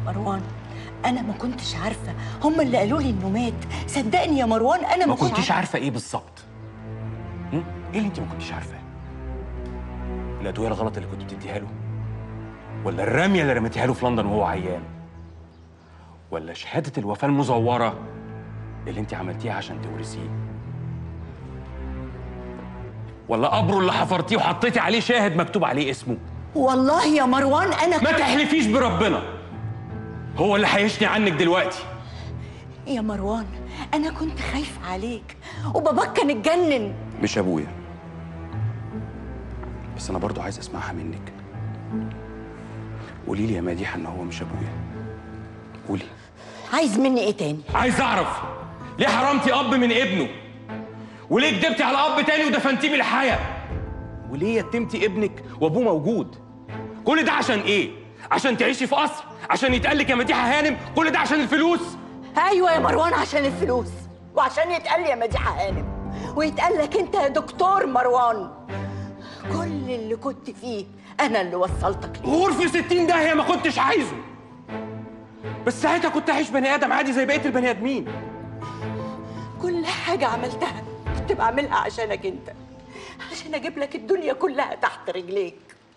مروان انا ما كنتش عارفه هم اللي قالوا لي انه مات صدقني يا مروان انا ما مش كنتش عارفة. عارفه ايه بالظبط هم؟ ايه اللي انت ما كنتش عارفاه الادويه الغلط اللي كنت بتديها له ولا الرميه اللي رميتيها له في لندن وهو عيان ولا شهاده الوفاه المزوره اللي انت عملتيها عشان تورثيه ولا قبره اللي حفرتيه وحطيتي عليه شاهد مكتوب عليه اسمه والله يا مروان انا ما تحلفيش بربنا هو اللي هيشني عنك دلوقتي يا مروان انا كنت خايفه عليك وباباك كان اتجنن مش ابويا بس انا برضو عايز اسمعها منك قولي لي يا مديحه ان هو مش ابويا قولي عايز مني ايه تاني عايز اعرف ليه حرمتي اب من ابنه وليه كدبتي على اب تاني ودفنتيه بالحياه وليه يتمتي ابنك وابوه موجود كل ده عشان ايه عشان تعيشي في قصر عشان يتقال لك يا مديحه هانم كل ده عشان الفلوس ايوه يا مروان عشان الفلوس وعشان يتقال لي يا مديحه هانم ويتقال لك انت يا دكتور مروان كل اللي كنت فيه انا اللي وصلتك ليه غرفة 60 داهية ما كنتش عايزه بس ساعتها كنت عايش بني ادم عادي زي بقيه البني ادمين كل حاجه عملتها كنت بعملها عشانك انت عشان اجيب لك الدنيا كلها تحت رجليك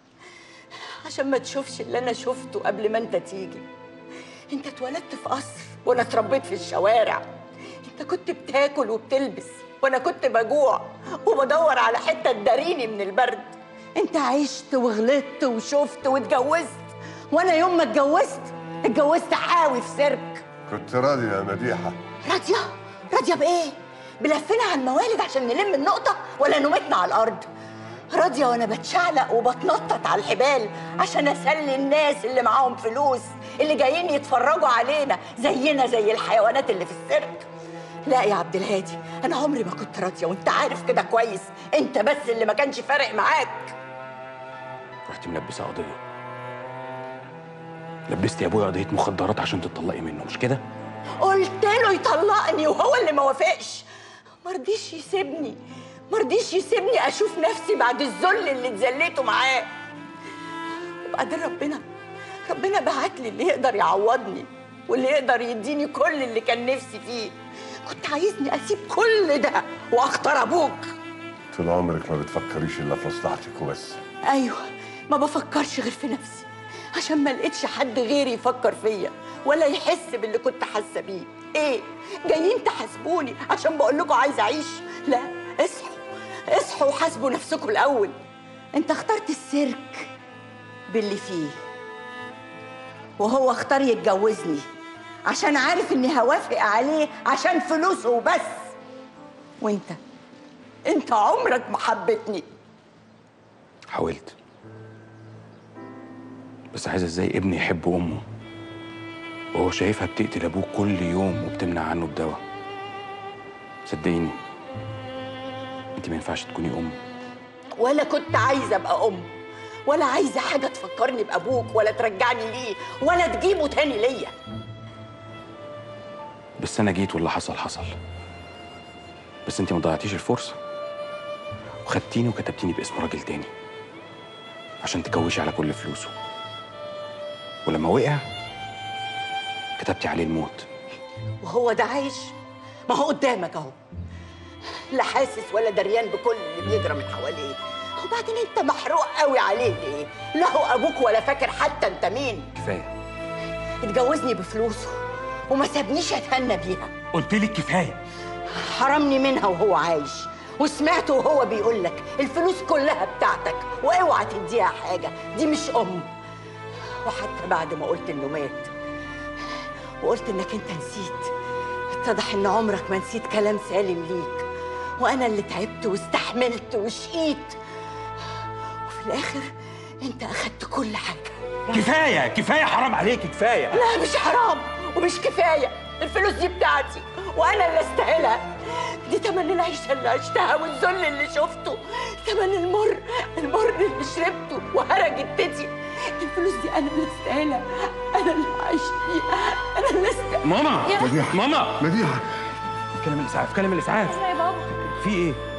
عشان ما تشوفش اللي انا شفته قبل ما انت تيجي انت اتولدت في قصر وانا اتربيت في الشوارع انت كنت بتاكل وبتلبس وانا كنت بجوع وبدور على حته تداريني من البرد انت عشت وغلطت وشفت واتجوزت وانا يوم ما اتجوزت اتجوزت حاوي في سيرك كنت راضي يا مديحة راضيه راضيه بايه بلفنا على الموالد عشان نلم النقطه ولا نومتنا على الارض راضيه وانا بتشعلق وبتنطط على الحبال عشان اسلي الناس اللي معاهم فلوس اللي جايين يتفرجوا علينا زينا زي الحيوانات اللي في السيرك لا يا عبد الهادي انا عمري ما كنت راضيه وانت عارف كده كويس انت بس اللي ما كانش فارق معاك رحت ملبسه قضيه لبست يا ابويا قضيه مخدرات عشان تطلقي منه مش كده قلت له يطلقني وهو اللي ما وافقش ما رضيش يسيبني ما رضيش يسيبني اشوف نفسي بعد الذل اللي اتذليته معاه وبعدين ربنا ربنا بعت لي اللي يقدر يعوضني واللي يقدر يديني كل اللي كان نفسي فيه كنت عايزني اسيب كل ده واختار ابوك طول عمرك ما بتفكريش الا في مصلحتك وبس ايوه ما بفكرش غير في نفسي عشان ما لقيتش حد غيري يفكر فيا ولا يحس باللي كنت حاسه بيه ايه جايين تحاسبوني عشان بقول لكم عايزه اعيش لا اصحوا اصحوا وحاسبوا نفسكم الاول انت اخترت السيرك باللي فيه وهو اختار يتجوزني عشان عارف اني هوافق عليه عشان فلوسه وبس وانت انت عمرك ما حبتني حاولت بس عايز ازاي ابني يحب امه وهو شايفها بتقتل ابوه كل يوم وبتمنع عنه الدواء صدقيني انت ما ينفعش تكوني ام ولا كنت عايزه ابقى ام ولا عايزه حاجه تفكرني بابوك ولا ترجعني ليه ولا تجيبه تاني ليا بس انا جيت واللي حصل حصل بس انت ما ضيعتيش الفرصه وخدتيني وكتبتيني باسم راجل تاني عشان تكوشي على كل فلوسه ولما وقع كتبتي عليه الموت وهو ده عايش ما هو قدامك اهو لا حاسس ولا دريان بكل اللي بيجرى من حواليه وبعدين انت محروق قوي عليه ليه لا هو ابوك ولا فاكر حتى انت مين كفايه اتجوزني بفلوسه وما سابنيش اتهنى بيها قلت لك كفايه حرمني منها وهو عايش وسمعته وهو بيقول لك الفلوس كلها بتاعتك واوعى تديها حاجه دي مش ام وحتى بعد ما قلت انه مات وقلت انك انت نسيت اتضح ان عمرك ما نسيت كلام سالم ليك وانا اللي تعبت واستحملت وشقيت وفي الاخر انت اخدت كل حاجه كفايه كفايه حرام عليكي كفايه لا مش حرام ومش كفايه الفلوس دي بتاعتي وانا اللي استاهلها دي تمن العيشه اللي عشتها والذل اللي شفته تمن المر المر اللي شربته وهرج التتي الفلوس دي انا اللي استاهلها انا اللي عايش فيها انا اللي استاهلها ماما مديحة. ماما مديحة كلم الاسعاف كلم الاسعاف يا بابا في ايه